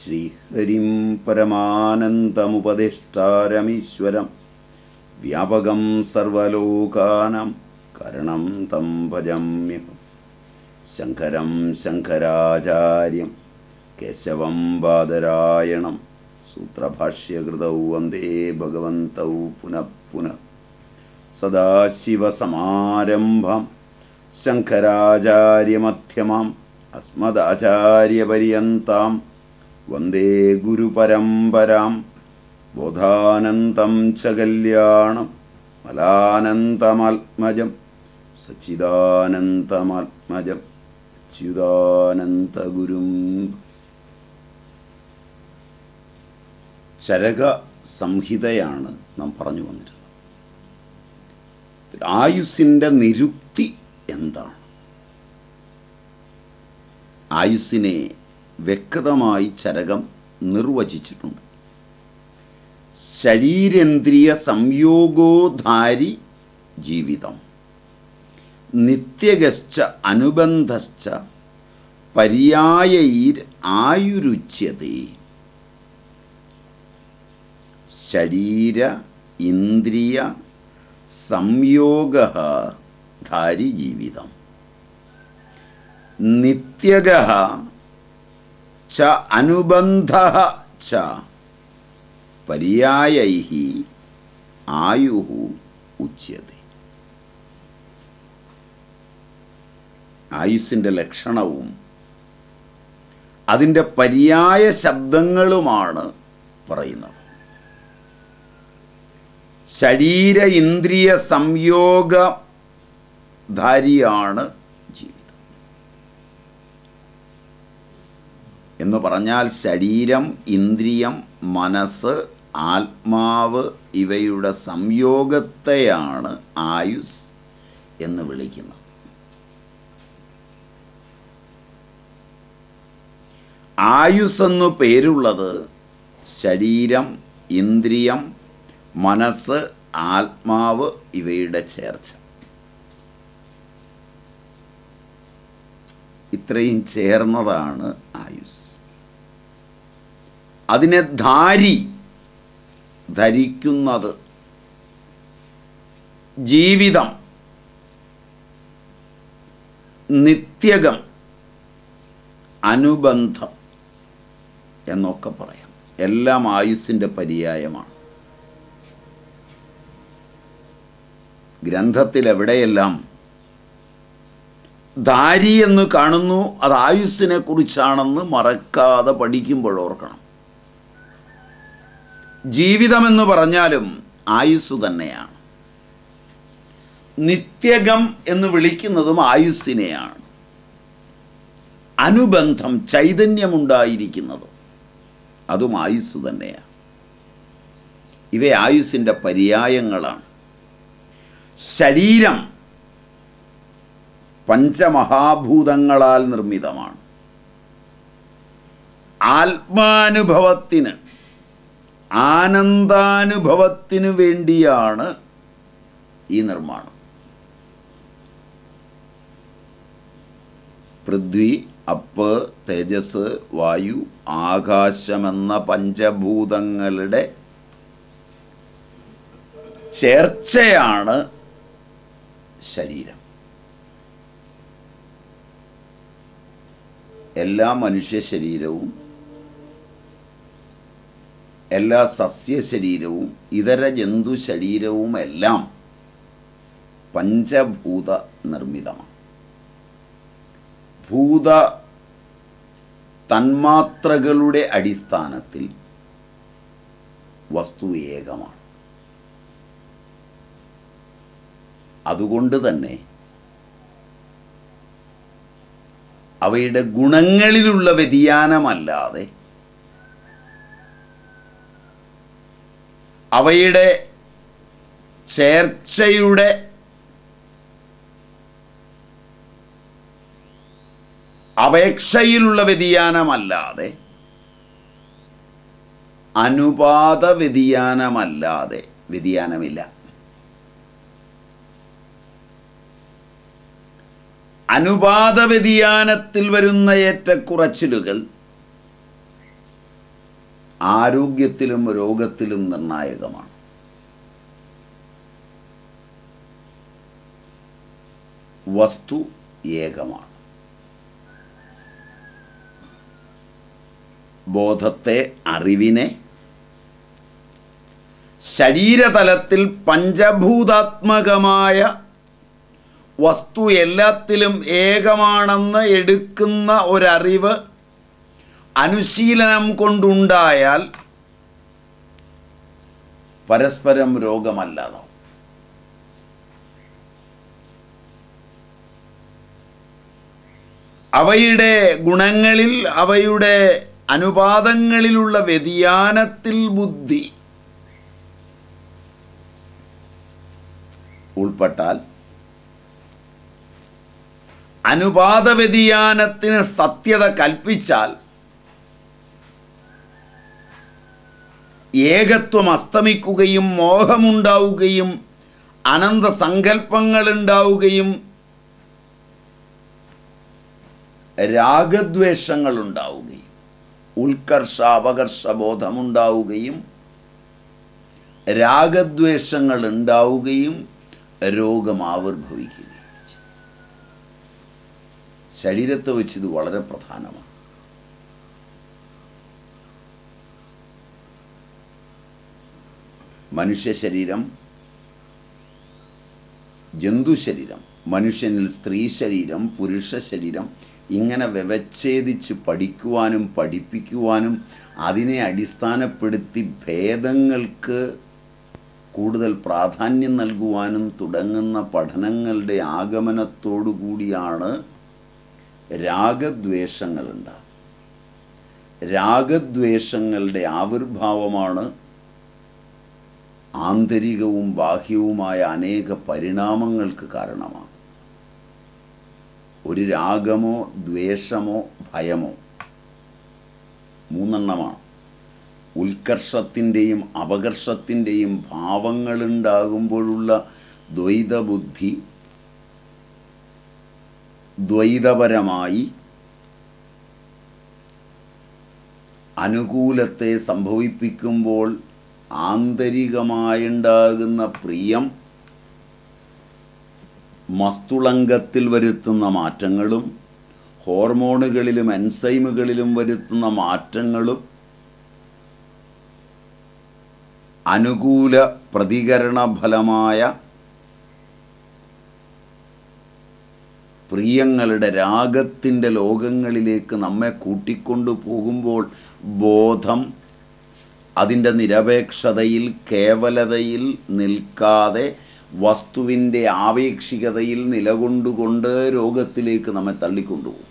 ശ്രീഹരിം പരമാനന്ദമുപദിഷ്ടാരമീശ്വരം വ്യാപകം സർവലോകാനാം കരണം തം ഭജമ്യഹം ശങ്കരം ശങ്കരാചാര്യം കേശവം ബാദരായണം സൂത്രഭാഷ്യകൃതൗ വന്ദേ ഭഗവന്തൗ പുനഃ പുനഃ സദാശിവസമാരംഭം ശങ്കരാചാര്യമധ്യമാം അസ്മദാചാര്യപര്യന്താം വന്ദേ ഗുരുപരമ്പരാം ബോധാനന്തം ച കല്യാണം മലാനന്തമാത്മജം സച്ചിദാനന്തമാത്മജം അച്യുതാനന്തഗുരും ചരക സംഹിതയാണ് നാം പറഞ്ഞു വന്നിരുന്നത് ആയുസ്സിൻ്റെ നിരുക്തി എന്താണ് ആയുസ്സിനെ വ്യക്തമായി ചരകം നിർവചിച്ചിട്ടുണ്ട് ശരീരേന്ദ്രിയ സംയോഗോധാരി ജീവിതം നിത്യഗശ്ച അനുബന്ധശ്ച പര്യായൈർ ആയുരുച്യതേ ശരീര ഇന്ദ്രിയ സംയോഗ ധാരി ജീവിതം നിത്യഗ ച അനുബന്ധ ച പര്യായൈ ആയു ഉച്യത്തെ ആയുസ്സിൻ്റെ ലക്ഷണവും അതിൻ്റെ പര്യായ ശബ്ദങ്ങളുമാണ് പറയുന്നത് ശരീര ഇന്ദ്രിയ സംയോഗധാരിയാണ് ജീവിതം എന്ന് പറഞ്ഞാൽ ശരീരം ഇന്ദ്രിയം മനസ്സ് ആത്മാവ് ഇവയുടെ സംയോഗത്തെയാണ് ആയുസ് എന്ന് വിളിക്കുന്നത് ആയുസ് എന്നു പേരുള്ളത് ശരീരം ഇന്ദ്രിയം മനസ്സ് ആത്മാവ് ഇവയുടെ ചേർച്ച ഇത്രയും ചേർന്നതാണ് ആയുസ് അതിനെ ധാരി ധരിക്കുന്നത് ജീവിതം നിത്യകം അനുബന്ധം എന്നൊക്കെ പറയാം എല്ലാം ആയുസ്സിൻ്റെ പര്യായമാണ് ഗ്രന്ഥത്തിൽ എവിടെയെല്ലാം ധാരി എന്ന് കാണുന്നു അത് ആയുസ്സിനെ കുറിച്ചാണെന്ന് മറക്കാതെ പഠിക്കുമ്പോഴോർക്കണം ജീവിതമെന്ന് പറഞ്ഞാലും ആയുസ് തന്നെയാണ് നിത്യകം എന്ന് വിളിക്കുന്നതും ആയുസ്സിനെയാണ് അനുബന്ധം ചൈതന്യമുണ്ടായിരിക്കുന്നത് അതും ആയുസ് തന്നെയാണ് ഇവ ആയുസ്സിൻ്റെ പര്യായങ്ങളാണ് ശരീരം പഞ്ചമഹാഭൂതങ്ങളാൽ നിർമ്മിതമാണ് ആത്മാനുഭവത്തിന് ആനന്ദാനുഭവത്തിന് വേണ്ടിയാണ് ഈ നിർമ്മാണം പൃഥ്വി അപ്പ് തേജസ് വായു ആകാശമെന്ന പഞ്ചഭൂതങ്ങളുടെ ചേർച്ചയാണ് ശരീരം എല്ലാ മനുഷ്യ ശരീരവും എല്ലാ സസ്യ ശരീരവും ഇതര ജന്തു ശരീരവും എല്ലാം പഞ്ചഭൂത നിർമ്മിതമാണ് ഭൂത തന്മാത്രകളുടെ അടിസ്ഥാനത്തിൽ വസ്തു ഏകമാണ് അതുകൊണ്ട് തന്നെ അവയുടെ ഗുണങ്ങളിലുള്ള വ്യതിയാനമല്ലാതെ അവയുടെ ചേർച്ചയുടെ അപേക്ഷയിലുള്ള വ്യതിയാനമല്ലാതെ അനുപാത വ്യതിയാനമല്ലാതെ വ്യതിയാനമില്ല അനുപാത വ്യതിയാനത്തിൽ വരുന്ന ഏറ്റക്കുറച്ചിലുകൾ ആരോഗ്യത്തിലും രോഗത്തിലും നിർണായകമാണ് വസ്തു ഏകമാണ് ബോധത്തെ അറിവിനെ ശരീരതലത്തിൽ പഞ്ചഭൂതാത്മകമായ വസ്തു എല്ലാത്തിലും ഏകമാണെന്ന് എടുക്കുന്ന ഒരറിവ് അനുശീലനം കൊണ്ടുണ്ടായാൽ പരസ്പരം രോഗമല്ലാതാവും അവയുടെ ഗുണങ്ങളിൽ അവയുടെ അനുപാതങ്ങളിലുള്ള വ്യതിയാനത്തിൽ ബുദ്ധി ഉൾപ്പെട്ടാൽ അനുപാത വ്യതിയാനത്തിന് സത്യത കൽപ്പിച്ചാൽ ഏകത്വം അസ്തമിക്കുകയും മോഹമുണ്ടാവുകയും അനന്ത സങ്കല്പങ്ങൾ ഉണ്ടാവുകയും രാഗദ്വേഷങ്ങൾ ഉണ്ടാവുകയും ഉത്കർഷ അപകർഷ ബോധമുണ്ടാവുകയും രാഗദ്വേഷങ്ങൾ ഉണ്ടാവുകയും രോഗം ആവിർഭവിക്കുകയും ചെയ്യും. ശരീരത്തെ വെച്ച് ഇത് വളരെ പ്രധാനമാണ് മനുഷ്യ ശരീരം ജന്തു ശരീരം മനുഷ്യനിൽ സ്ത്രീ ശരീരം പുരുഷ ശരീരം ഇങ്ങനെ വ്യവച്ഛേദിച്ച് പഠിക്കുവാനും പഠിപ്പിക്കുവാനും അതിനെ അടിസ്ഥാനപ്പെടുത്തി ഭേദങ്ങൾക്ക് കൂടുതൽ പ്രാധാന്യം നൽകുവാനും തുടങ്ങുന്ന പഠനങ്ങളുടെ ആഗമനത്തോടു കൂടിയാണ് രാഗദ്വേഷങ്ങളുണ്ടാകുന്നത് രാഗദ്വേഷങ്ങളുടെ ആവിർഭാവമാണ് ആന്തരികവും ബാഹ്യവുമായ അനേക പരിണാമങ്ങൾക്ക് കാരണമാണ് ഒരു രാഗമോ ദ്വേഷമോ ഭയമോ മൂന്നെണ്ണമാണ് ഉത്കർഷത്തിൻ്റെയും അപകർഷത്തിൻ്റെയും ഭാവങ്ങളുണ്ടാകുമ്പോഴുള്ള ദ്വൈതബുദ്ധി ദ്വൈതപരമായി അനുകൂലത്തെ സംഭവിപ്പിക്കുമ്പോൾ ആന്തരികമായുണ്ടാകുന്ന പ്രിയം മസ്തുളങ്കത്തിൽ വരുത്തുന്ന മാറ്റങ്ങളും ഹോർമോണുകളിലും എൻസൈമുകളിലും വരുത്തുന്ന മാറ്റങ്ങളും അനുകൂല പ്രതികരണ ഫലമായ പ്രിയങ്ങളുടെ രാഗത്തിൻ്റെ ലോകങ്ങളിലേക്ക് നമ്മെ കൂട്ടിക്കൊണ്ടു പോകുമ്പോൾ ബോധം അതിൻ്റെ നിരപേക്ഷതയിൽ കേവലതയിൽ നിൽക്കാതെ വസ്തുവിൻ്റെ ആപേക്ഷികതയിൽ നിലകൊണ്ടുകൊണ്ട് രോഗത്തിലേക്ക് നമ്മെ തള്ളിക്കൊണ്ടുപോകും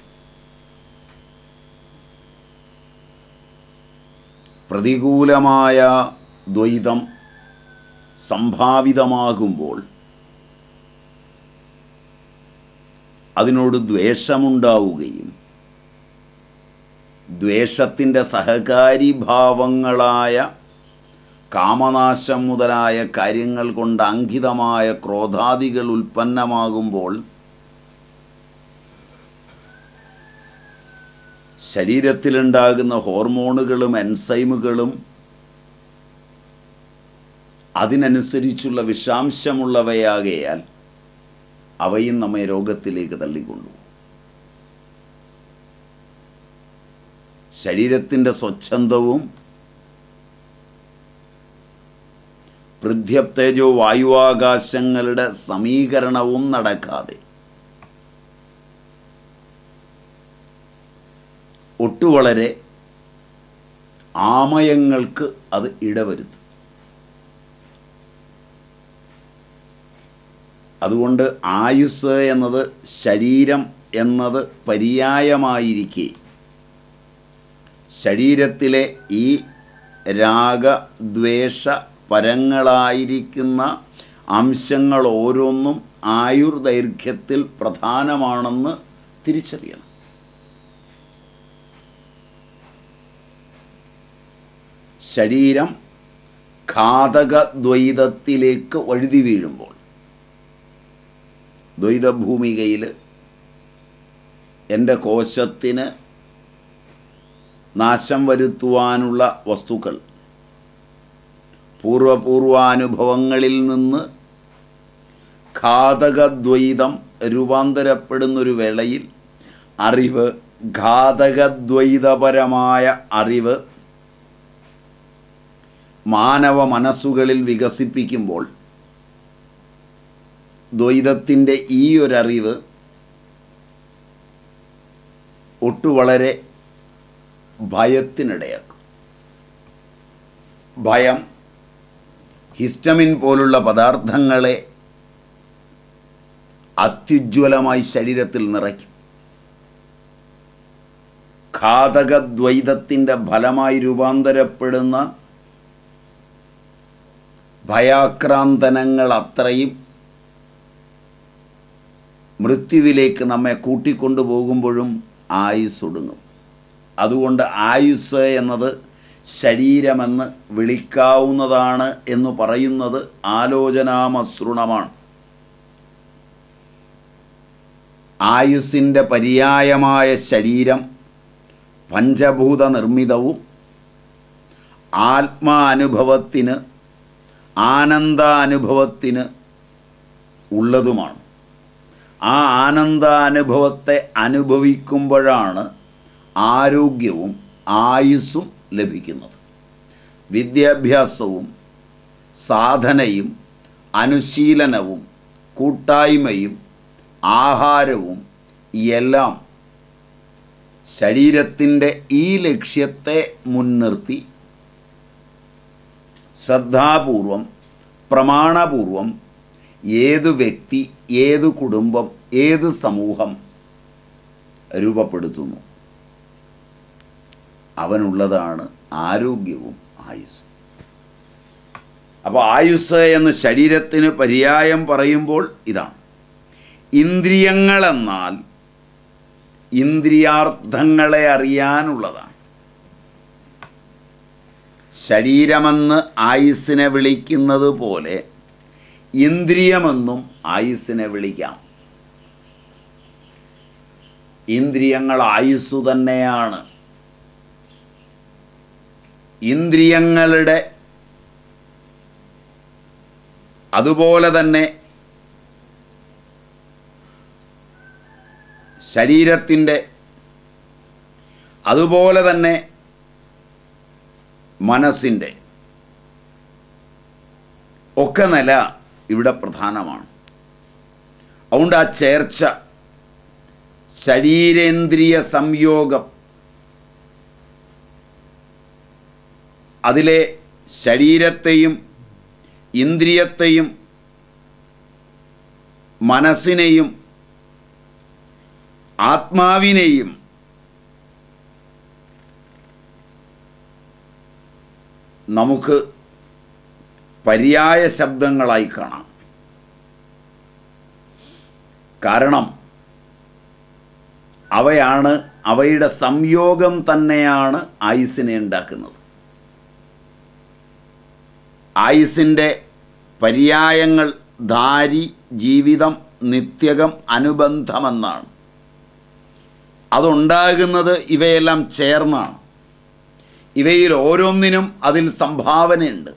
പ്രതികൂലമായ ദ്വൈതം സംഭാവിതമാകുമ്പോൾ അതിനോട് ദ്വേഷമുണ്ടാവുകയും ദ്വേഷത്തിൻ്റെ സഹകാരി ഭാവങ്ങളായ കാമനാശം മുതലായ കാര്യങ്ങൾ കൊണ്ട് അങ്കിതമായ ക്രോധാദികൾ ഉൽപ്പന്നമാകുമ്പോൾ ശരീരത്തിലുണ്ടാകുന്ന ഹോർമോണുകളും എൻസൈമുകളും അതിനനുസരിച്ചുള്ള വിഷാംശമുള്ളവയാകയാൽ അവയും നമ്മെ രോഗത്തിലേക്ക് തള്ളിക്കൊണ്ടു ശരീരത്തിൻ്റെ സ്വച്ഛന്തവും പൃഥ്യപ്തേജോ വായുവാകാശങ്ങളുടെ സമീകരണവും നടക്കാതെ ഒട്ടുവളരെ ആമയങ്ങൾക്ക് അത് ഇടവരുത്തും അതുകൊണ്ട് ആയുസ് എന്നത് ശരീരം എന്നത് പര്യായമായിരിക്കെ ശരീരത്തിലെ ഈ രാഗദ്വേഷ പരങ്ങളായിരിക്കുന്ന അംശങ്ങൾ ഓരോന്നും ആയുർദൈർഘ്യത്തിൽ പ്രധാനമാണെന്ന് തിരിച്ചറിയണം ശരീരം ഘാതകദ്വൈതത്തിലേക്ക് വഴുതി വീഴുമ്പോൾ ദ്വൈതഭൂമികയിൽ എൻ്റെ കോശത്തിന് നാശം വരുത്തുവാനുള്ള വസ്തുക്കൾ പൂർവപൂർവാനുഭവങ്ങളിൽ നിന്ന് ഘാതകദ്വൈതം രൂപാന്തരപ്പെടുന്നൊരു വേളയിൽ അറിവ് ഘാതകദ്വൈതപരമായ അറിവ് മാനവ മനസ്സുകളിൽ വികസിപ്പിക്കുമ്പോൾ ദ്വൈതത്തിൻ്റെ ഈ ഒരറിവ് ഒട്ടു വളരെ ഭയത്തിനിടയാക്കും ഭയം ഹിസ്റ്റമിൻ പോലുള്ള പദാർത്ഥങ്ങളെ അത്യുജ്വലമായി ശരീരത്തിൽ നിറയ്ക്കും ഘാതകദ്വൈതത്തിൻ്റെ ഫലമായി രൂപാന്തരപ്പെടുന്ന ഭയാക്രാന്തനങ്ങൾ അത്രയും മൃത്യുവിലേക്ക് നമ്മെ കൂട്ടിക്കൊണ്ടുപോകുമ്പോഴും ആയുസ് ഒടുങ്ങും അതുകൊണ്ട് ആയുസ് എന്നത് ശരീരമെന്ന് വിളിക്കാവുന്നതാണ് എന്ന് പറയുന്നത് ആലോചനാമസൃണമാണ് ആയുസ്സിൻ്റെ പര്യായമായ ശരീരം പഞ്ചഭൂത നിർമ്മിതവും ആത്മാനുഭവത്തിന് ആനന്ദാനുഭവത്തിന് ഉള്ളതുമാണ് ആ ആനന്ദാനുഭവത്തെ അനുഭവിക്കുമ്പോഴാണ് ആരോഗ്യവും ആയുസ്സും ലഭിക്കുന്നത് വിദ്യാഭ്യാസവും സാധനയും അനുശീലനവും കൂട്ടായ്മയും ആഹാരവും എല്ലാം ശരീരത്തിൻ്റെ ഈ ലക്ഷ്യത്തെ മുൻനിർത്തി ശ്രദ്ധാപൂർവം പ്രമാണപൂർവം ഏത് വ്യക്തി ഏത് കുടുംബം ഏത് സമൂഹം രൂപപ്പെടുത്തുന്നു അവനുള്ളതാണ് ആരോഗ്യവും ആയുസ്സും അപ്പോൾ ആയുസ് എന്ന് ശരീരത്തിന് പര്യായം പറയുമ്പോൾ ഇതാണ് ഇന്ദ്രിയങ്ങളെന്നാൽ ഇന്ദ്രിയാർത്ഥങ്ങളെ അറിയാനുള്ളതാണ് ശരീരമെന്ന് ആയുസ്സിനെ വിളിക്കുന്നത് പോലെ ഇന്ദ്രിയമെന്നും ആയുസ്സിനെ വിളിക്കാം ഇന്ദ്രിയങ്ങൾ ആയുസ്സു തന്നെയാണ് ഇന്ദ്രിയങ്ങളുടെ അതുപോലെ തന്നെ ശരീരത്തിൻ്റെ അതുപോലെ തന്നെ മനസ്സിൻ്റെ ഒക്കെ നില ഇവിടെ പ്രധാനമാണ് അതുകൊണ്ട് ആ ചേർച്ച ശരീരേന്ദ്രിയ സംയോഗം അതിലെ ശരീരത്തെയും ഇന്ദ്രിയത്തെയും മനസ്സിനെയും ആത്മാവിനെയും നമുക്ക് പര്യായ ശബ്ദങ്ങളായി കാണാം കാരണം അവയാണ് അവയുടെ സംയോഗം തന്നെയാണ് ആയുസിനെ ഉണ്ടാക്കുന്നത് ആയുസിൻ്റെ പര്യായങ്ങൾ ധാരി ജീവിതം നിത്യകം അനുബന്ധമെന്നാണ് അതുണ്ടാകുന്നത് ഇവയെല്ലാം ചേർന്നാണ് ഇവയിൽ ഓരോന്നിനും അതിൽ സംഭാവനയുണ്ട്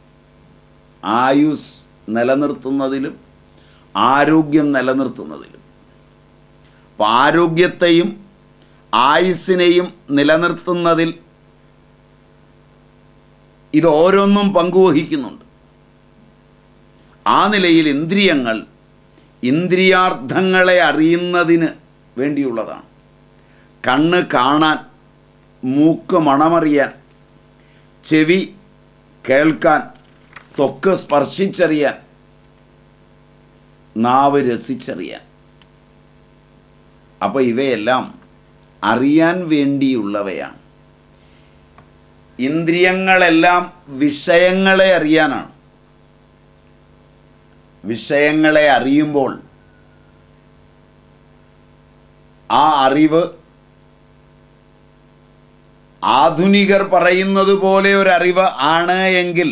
ആയുസ് നിലനിർത്തുന്നതിലും ആരോഗ്യം നിലനിർത്തുന്നതിലും അപ്പോൾ ആരോഗ്യത്തെയും ആയുസ്സിനെയും നിലനിർത്തുന്നതിൽ ഇത് ഓരോന്നും പങ്കുവഹിക്കുന്നുണ്ട് ആ നിലയിൽ ഇന്ദ്രിയങ്ങൾ ഇന്ദ്രിയാർത്ഥങ്ങളെ അറിയുന്നതിന് വേണ്ടിയുള്ളതാണ് കണ്ണ് കാണാൻ മൂക്ക് മണമറിയാൻ ചെവി കേൾക്കാൻ ത്വക്ക് സ്പർശിച്ചറിയാൻ നാവ് രസിച്ചറിയാൻ അപ്പോൾ ഇവയെല്ലാം അറിയാൻ വേണ്ടിയുള്ളവയാണ് ഇന്ദ്രിയങ്ങളെല്ലാം വിഷയങ്ങളെ അറിയാനാണ് വിഷയങ്ങളെ അറിയുമ്പോൾ ആ അറിവ് ആധുനികർ പറയുന്നത് പോലെ ഒരറിവ് ആണ് എങ്കിൽ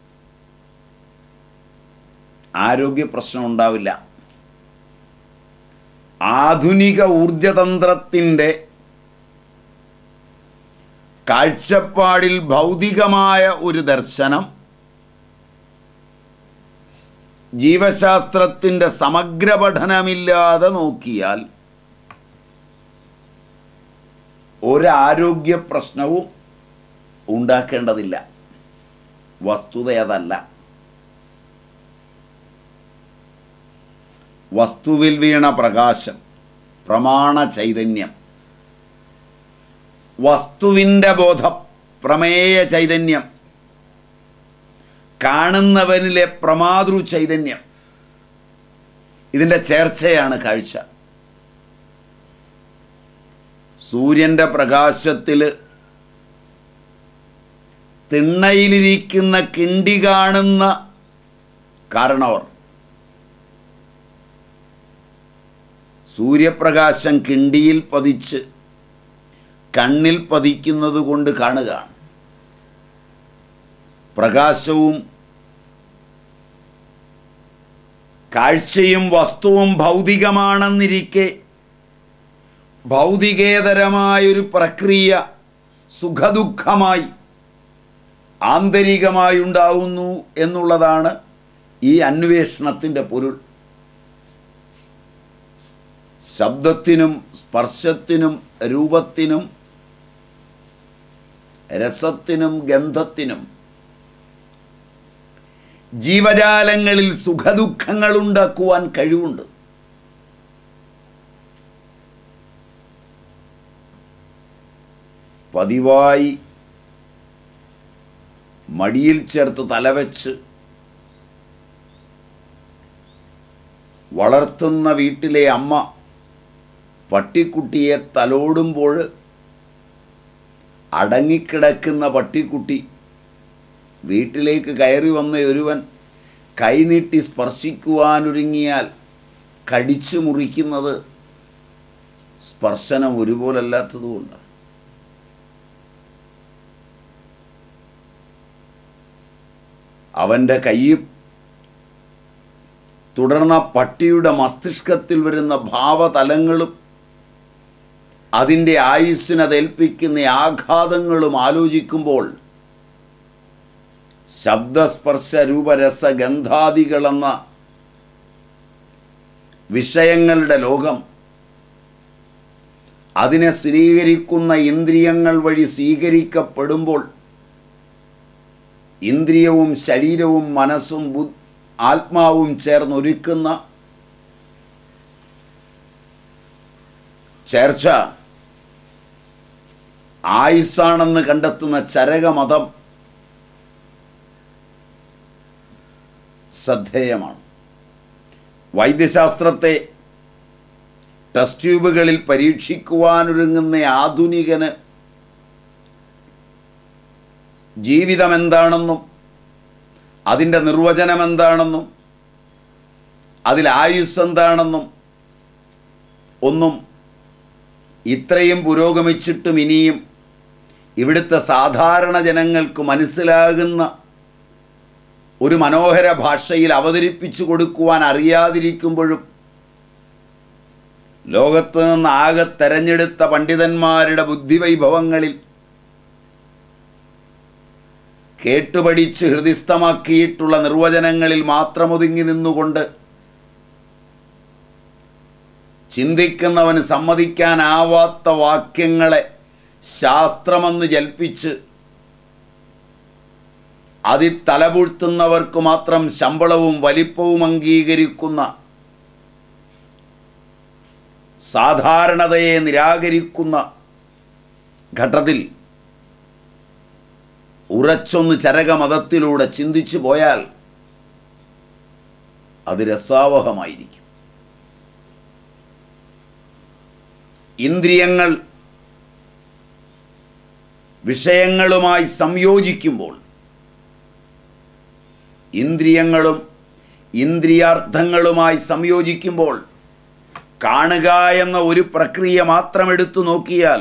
ആരോഗ്യ പ്രശ്നം ഉണ്ടാവില്ല ആധുനിക ഊർജതന്ത്രത്തിൻ്റെ കാഴ്ചപ്പാടിൽ ഭൗതികമായ ഒരു ദർശനം ജീവശാസ്ത്രത്തിൻ്റെ സമഗ്ര പഠനമില്ലാതെ നോക്കിയാൽ ഒരാരോഗ്യ പ്രശ്നവും ഉണ്ടാക്കേണ്ടതില്ല വസ്തുത അതല്ല വസ്തുവിൽ വീണ പ്രകാശം പ്രമാണ ചൈതന്യം വസ്തുവിൻ്റെ ബോധം പ്രമേയ ചൈതന്യം കാണുന്നവനിലെ പ്രമാതൃ ചൈതന്യം ഇതിൻ്റെ ചേർച്ചയാണ് കാഴ്ച സൂര്യൻ്റെ പ്രകാശത്തിൽ തിണ്ണയിലിരിക്കുന്ന കിണ്ടി കാണുന്ന കാരണവർ സൂര്യപ്രകാശം കിണ്ടിയിൽ പതിച്ച് കണ്ണിൽ പതിക്കുന്നത് കൊണ്ട് കാണുകയാണ് പ്രകാശവും കാഴ്ചയും വസ്തുവും ഭൗതികമാണെന്നിരിക്കെ ഭൗതികേതരമായൊരു പ്രക്രിയ സുഖദുഃഖമായി ആന്തരികമായി ഉണ്ടാവുന്നു എന്നുള്ളതാണ് ഈ അന്വേഷണത്തിൻ്റെ പൊരുൾ ശബ്ദത്തിനും സ്പർശത്തിനും രൂപത്തിനും രസത്തിനും ഗന്ധത്തിനും ജീവജാലങ്ങളിൽ സുഖദുഃഖങ്ങൾ ഉണ്ടാക്കുവാൻ കഴിവുണ്ട് പതിവായി മടിയിൽ ചേർത്ത് തലവെച്ച് വളർത്തുന്ന വീട്ടിലെ അമ്മ പട്ടിക്കുട്ടിയെ തലോടുമ്പോൾ അടങ്ങിക്കിടക്കുന്ന പട്ടിക്കുട്ടി വീട്ടിലേക്ക് കയറി വന്ന ഒരുവൻ കൈനീട്ടി സ്പർശിക്കുവാനൊരുങ്ങിയാൽ കടിച്ചു മുറിക്കുന്നത് സ്പർശനം ഒരുപോലല്ലാത്തതുകൊണ്ട് അവൻ്റെ കയ്യിൽ തുടർന്ന പട്ടിയുടെ മസ്തിഷ്കത്തിൽ വരുന്ന ഭാവതലങ്ങളും അതിൻ്റെ ആയുസ്സിനതേൽപ്പിക്കുന്ന ആഘാതങ്ങളും ആലോചിക്കുമ്പോൾ ശബ്ദസ്പർശ രൂപരസ ഗന്ധാദികളെന്ന വിഷയങ്ങളുടെ ലോകം അതിനെ സ്വീകരിക്കുന്ന ഇന്ദ്രിയങ്ങൾ വഴി സ്വീകരിക്കപ്പെടുമ്പോൾ ഇന്ദ്രിയവും ശരീരവും മനസ്സും ബു ആത്മാവും ചേർന്നൊരുക്കുന്ന ചേർച്ച ആയുസ്സാണെന്ന് കണ്ടെത്തുന്ന ചരകമതം ശ്രദ്ധേയമാണ് വൈദ്യശാസ്ത്രത്തെ ടെസ്റ്റ് ട്യൂബുകളിൽ പരീക്ഷിക്കുവാനൊരുങ്ങുന്ന ആധുനികന് ജീവിതം എന്താണെന്നും അതിൻ്റെ നിർവചനം എന്താണെന്നും അതിൽ ആയുസ് എന്താണെന്നും ഒന്നും ഇത്രയും പുരോഗമിച്ചിട്ടും ഇനിയും ഇവിടുത്തെ സാധാരണ ജനങ്ങൾക്ക് മനസ്സിലാകുന്ന ഒരു മനോഹര ഭാഷയിൽ അവതരിപ്പിച്ചു കൊടുക്കുവാൻ അറിയാതിരിക്കുമ്പോഴും ലോകത്ത് നിന്ന് ആകെ തെരഞ്ഞെടുത്ത പണ്ഡിതന്മാരുടെ ബുദ്ധിവൈഭവങ്ങളിൽ കേട്ടുപഠിച്ച് ഹൃദിസ്ഥമാക്കിയിട്ടുള്ള നിർവചനങ്ങളിൽ മാത്രം ഒതുങ്ങി നിന്നുകൊണ്ട് ചിന്തിക്കുന്നവന് സമ്മതിക്കാനാവാത്ത വാക്യങ്ങളെ ശാസ്ത്രമെന്ന് ജൽപ്പിച്ച് അതിൽ തലപുഴ്ത്തുന്നവർക്ക് മാത്രം ശമ്പളവും വലിപ്പവും അംഗീകരിക്കുന്ന സാധാരണതയെ നിരാകരിക്കുന്ന ഘട്ടത്തിൽ ഉറച്ചൊന്ന് ചരകമതത്തിലൂടെ ചിന്തിച്ചു പോയാൽ അത് രസാവഹമായിരിക്കും ഇന്ദ്രിയങ്ങൾ വിഷയങ്ങളുമായി സംയോജിക്കുമ്പോൾ ഇന്ദ്രിയങ്ങളും ഇന്ദ്രിയാർത്ഥങ്ങളുമായി സംയോജിക്കുമ്പോൾ കാണുക എന്ന ഒരു പ്രക്രിയ മാത്രം എടുത്തു നോക്കിയാൽ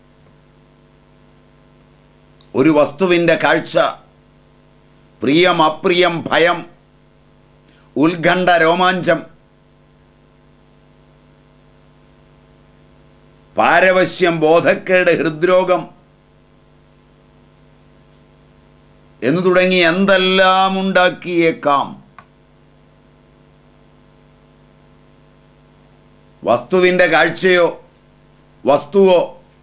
ഒരു വസ്തുവിൻ്റെ കാഴ്ച പ്രിയം അപ്രിയം ഭയം ഉത്കണ്ഠ രോമാഞ്ചം പാരവശ്യം ബോധക്കേട് ഹൃദ്രോഗം എന്ന് തുടങ്ങി എന്തെല്ലാം ഉണ്ടാക്കിയേക്കാം വസ്തുവിൻ്റെ കാഴ്ചയോ വസ്തുവോ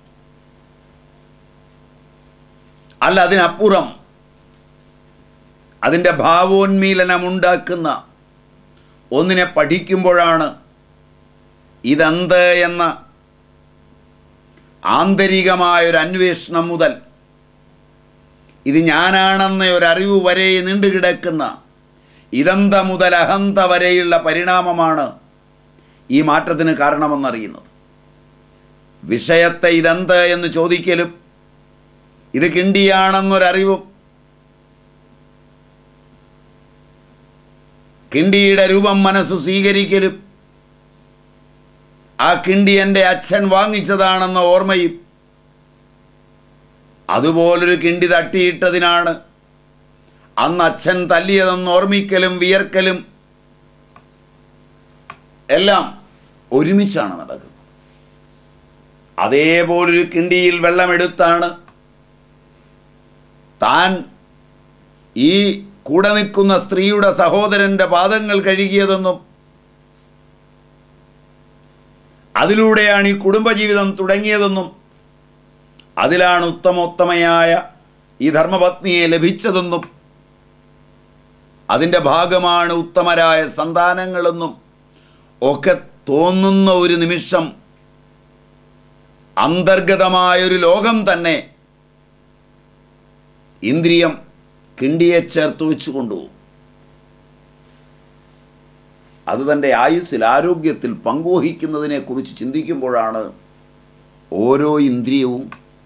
അല്ല അതിനപ്പുറം അതിൻ്റെ ഭാവോന്മീലനമുണ്ടാക്കുന്ന ഒന്നിനെ പഠിക്കുമ്പോഴാണ് ഇതെന്ത് എന്ന ആന്തരികമായൊരു അന്വേഷണം മുതൽ ഇത് ഞാനാണെന്ന ഒരറിവ് വരെ നീണ്ടുകിടക്കുന്ന ഇതെന്ത മുതൽ അഹന്ത വരെയുള്ള പരിണാമമാണ് ഈ മാറ്റത്തിന് കാരണമെന്നറിയുന്നത് വിഷയത്തെ ഇതെന്ത് എന്ന് ചോദിക്കലും ഇത് കിണ്ടിയാണെന്നൊരറിവും കിണ്ടിയുടെ രൂപം മനസ്സ് സ്വീകരിക്കലും ആ കിണ്ടി എൻ്റെ അച്ഛൻ വാങ്ങിച്ചതാണെന്ന ഓർമ്മയും അതുപോലൊരു കിണ്ടി തട്ടിയിട്ടതിനാണ് അന്ന് അച്ഛൻ തല്ലിയതെന്ന് ഓർമ്മിക്കലും വിയർക്കലും എല്ലാം ഒരുമിച്ചാണ് നടക്കുന്നത് അതേപോലൊരു കിണ്ടിയിൽ വെള്ളമെടുത്താണ് താൻ ഈ കൂടെ നിൽക്കുന്ന സ്ത്രീയുടെ സഹോദരൻ്റെ പാദങ്ങൾ കഴുകിയതെന്നും അതിലൂടെയാണ് ഈ കുടുംബജീവിതം തുടങ്ങിയതെന്നും അതിലാണ് ഉത്തമോത്തമയായ ഈ ധർമ്മപത്നിയെ ലഭിച്ചതെന്നും അതിൻ്റെ ഭാഗമാണ് ഉത്തമരായ സന്താനങ്ങളെന്നും ഒക്കെ തോന്നുന്ന ഒരു നിമിഷം അന്തർഗതമായൊരു ലോകം തന്നെ ഇന്ദ്രിയം കിണ്ടിയെ ചേർത്ത് വെച്ച് കൊണ്ടുപോകും അത് തൻ്റെ ആയുസ്സിൽ ആരോഗ്യത്തിൽ പങ്കുവഹിക്കുന്നതിനെക്കുറിച്ച് ചിന്തിക്കുമ്പോഴാണ് ഓരോ ഇന്ദ്രിയവും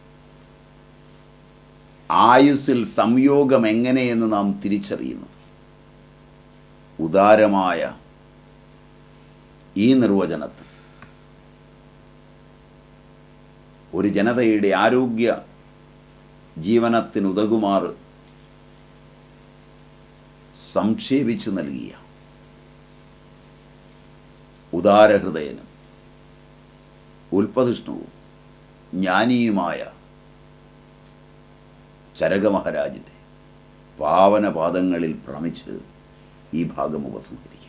ആയുസ്സിൽ സംയോഗം എങ്ങനെയെന്ന് നാം തിരിച്ചറിയുന്നത് ഉദാരമായ ഈ നിർവചനത്തിൽ ഒരു ജനതയുടെ ആരോഗ്യ ജീവനത്തിനുതകുമാറ് സംക്ഷേപിച്ചു നൽകിയ ഉദാരഹൃദയനും ഉൽപ്പതിഷ്ണുവും ജ്ഞാനിയുമായ ചരകമഹാരാജിൻ്റെ പാവനപാദങ്ങളിൽ ഭ്രമിച്ച് ഈ ഭാഗം ഉപസംഹരിക്കും